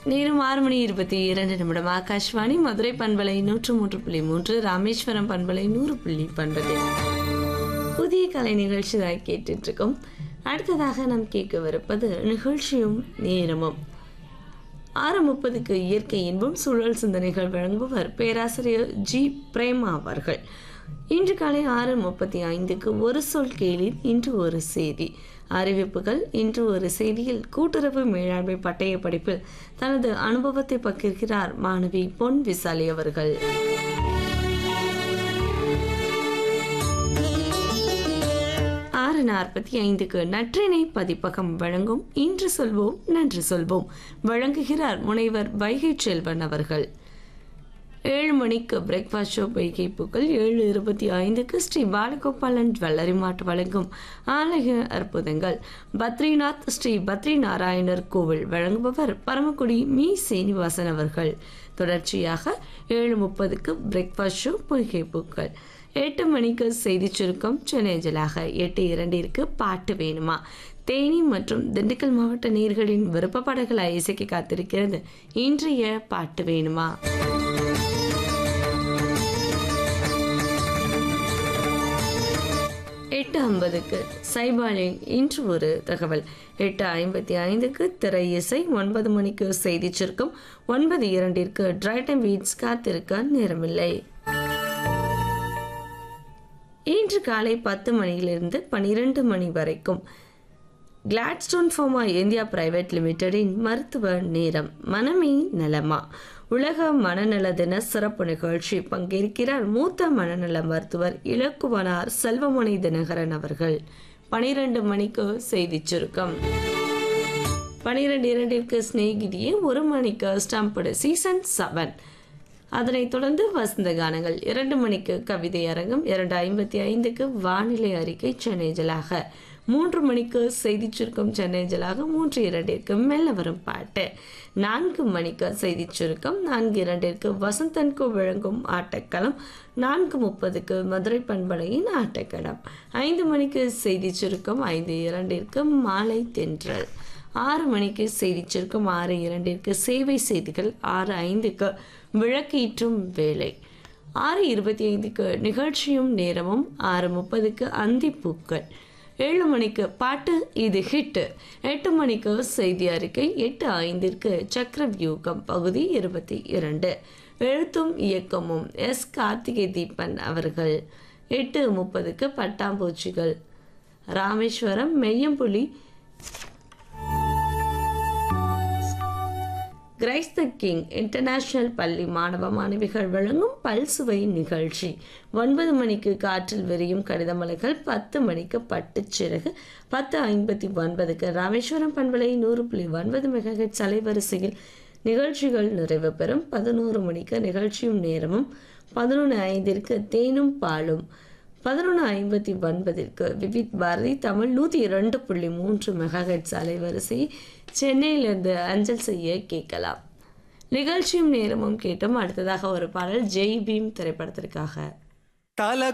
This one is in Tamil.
நேரம் ஆறு மணி இருபத்தி இரண்டு நிமிடம் ஆகாஷ்வாணி மதுரை பண்பலை நூற்று மூன்று புள்ளி மூன்று ராமேஸ்வரம் பண்பலை நூறு புள்ளி பண்பது புதிய கலை நிகழ்ச்சி தான் கேட்டுட்டு இருக்கோம் அடுத்ததாக நாம் கேட்கவிருப்பது நிகழ்ச்சியும் நேரமும் ஆறு முப்பதுக்கு இயற்கை இன்பம் சூழல் சிந்தனைகள் வழங்குபவர் பேராசிரியர் ஜி பிரேமா அவர்கள் இன்று காலை ஆறு முப்பத்தி ஐந்துக்கு ஒரு சொல் கேளிர் இன்று ஒரு செய்தி அறிவிப்புகள் இன்று ஒரு செய்தியில் கூட்டுறவு மேலாண்மை பட்டய படிப்பில் தனது அனுபவத்தை பகிர்கிறார் மாணவி பொன் விசாலி அவர்கள் ஆறு நாற்பத்தி ஐந்துக்கு நற்றினை பதிப்பகம் வழங்கும் இன்று சொல்வோம் நன்று சொல்வோம் வழங்குகிறார் முனைவர் வைகை செல்வன் அவர்கள் ஏழு மணிக்கு பிரேக்ஃபாஸ்ட் ஷோ பொய்கை பூக்கள் ஏழு இருபத்தி ஐந்துக்கு ஸ்ரீ பாலகோபாலன் ஜுவல்லரி மார்ட் வழங்கும் ஆலய அற்புதங்கள் பத்ரிநாத் ஸ்ரீ பத்ரி நாராயணர் கோவில் வழங்குபவர் பரமக்குடி மீ சீனிவாசன் அவர்கள் தொடர்ச்சியாக ஏழு முப்பதுக்கு பிரேக்ஃபாஸ்ட் ஷோ பொய்கை பூக்கள் எட்டு மணிக்கு செய்தி சுருக்கம் சென்னைஜலாக எட்டு இரண்டிற்கு பாட்டு வேணுமா தேனி மற்றும் திண்டுக்கல் மாவட்ட நீர்களின் விருப்ப பாடல்களை இசைக்க காத்திருக்கிறது இன்றைய பாட்டு வேணுமா எட்டு ஐம்பதுக்கு சைபாலின் இன்று ஒரு தகவல் எட்டு ஐம்பத்தி ஐந்துக்கு திரை இசை ஒன்பது மணிக்கு செய்தி சுருக்கம் ஒன்பது இரண்டிற்கு டிரைட்டன் வீட்ஸ் காத்திருக்க நேரமில்லை இன்று காலை பத்து மணியிலிருந்து பனிரெண்டு மணி வரைக்கும் கிளாட்ஸ்டோன் ஃபார்மா இந்தியா பிரைவேட் லிமிடெடின் மருத்துவ நேரம் மனமே நலமா உலக மனநல தின சிறப்பு நிகழ்ச்சி பங்கேற்கிறார் மூத்த மனநல மருத்துவர் இலக்குவனார் செல்வமணி தினகரன் அவர்கள் பனிரெண்டு மணிக்கு செய்தி சுருக்கம் பனிரெண்டு இரண்டிற்கு ஸ்நேகிதியே ஒரு மணிக்கு ஸ்டம்படு சீசன் செவன் அதனைத் தொடர்ந்து வசந்த கானங்கள் இரண்டு மணிக்கு கவிதை அரங்கம் இரண்டு ஐம்பத்தி ஐந்துக்கு வானிலை அறிக்கை சென்னை ஜலாக மூன்று மணிக்கு செய்தி சுருக்கம் சென்னை ஜலாக மூன்று இரண்டிற்கு மெல்ல வரும் பாட்டு நான்கு மணிக்கு செய்தி சுருக்கம் நான்கு இரண்டிற்கு வசந்தன்கு வழங்கும் ஆட்டக்களம் நான்கு முப்பதுக்கு மதுரை பண்பலையின் ஆட்டக்களம் ஐந்து மணிக்கு செய்தி சுருக்கம் ஐந்து இரண்டிற்கு மாலை தென்றல் ஆறு மணிக்கு செய்தி சுருக்கம் ஆறு இரண்டிற்கு சேவை செய்திகள் ஆறு ஐந்துக்கு விளக்கீற்றும் வேலை ஆறு இருபத்தி ஐந்துக்கு நிகழ்ச்சியும் நேரமும் ஆறு முப்பதுக்கு அந்திப்பூக்கள் ஏழு மணிக்கு பாட்டு இது ஹிட்டு எட்டு மணிக்கு செய்தி அறிக்கை எட்டு ஐந்திற்கு சக்கர வியூகம் பகுதி இருபத்தி இரண்டு எழுத்தும் இயக்கமும் எஸ் கார்த்திகை தீபன் அவர்கள் எட்டு முப்பதுக்கு பட்டாம்பூச்சிகள் Rameswaram Meyyampuli Christ King International பள்ளி மாணவ மாணவிகள் வழங்கும் பல்சுவை நிகழ்ச்சி ஒன்பது மணிக்கு காற்றில் விரியும் கடிதமலைகள் பத்து மணிக்கு பட்டுச்சிறகு பத்து ஐம்பத்தி ஒன்பதுக்கு ராமேஸ்வரம் பண்பலை நூறு புள்ளி ஒன்பது மெகஹெட் அலைவரிசையில் நிகழ்ச்சிகள் நிறைவு பெறும் பதினோரு மணிக்கு நிகழ்ச்சியும் நேரமும் பதினொன்று ஐந்திற்கு தேனும் பாலும் பதினொன்று ஐம்பத்தி ஒன்பதிற்கு விவித் பாரதி தமிழ் நூற்றி இரண்டு புள்ளி மூன்று மெகாஹெட்ஸ் அலைவரிசை சென்னையிலிருந்து அஞ்சல் செய்ய கேட்கலாம் நிகழ்ச்சியும் நேரமும் கேட்டும் அடுத்ததாக ஒரு பாடல் ஜெய் பீம் திரைப்படத்திற்காக தல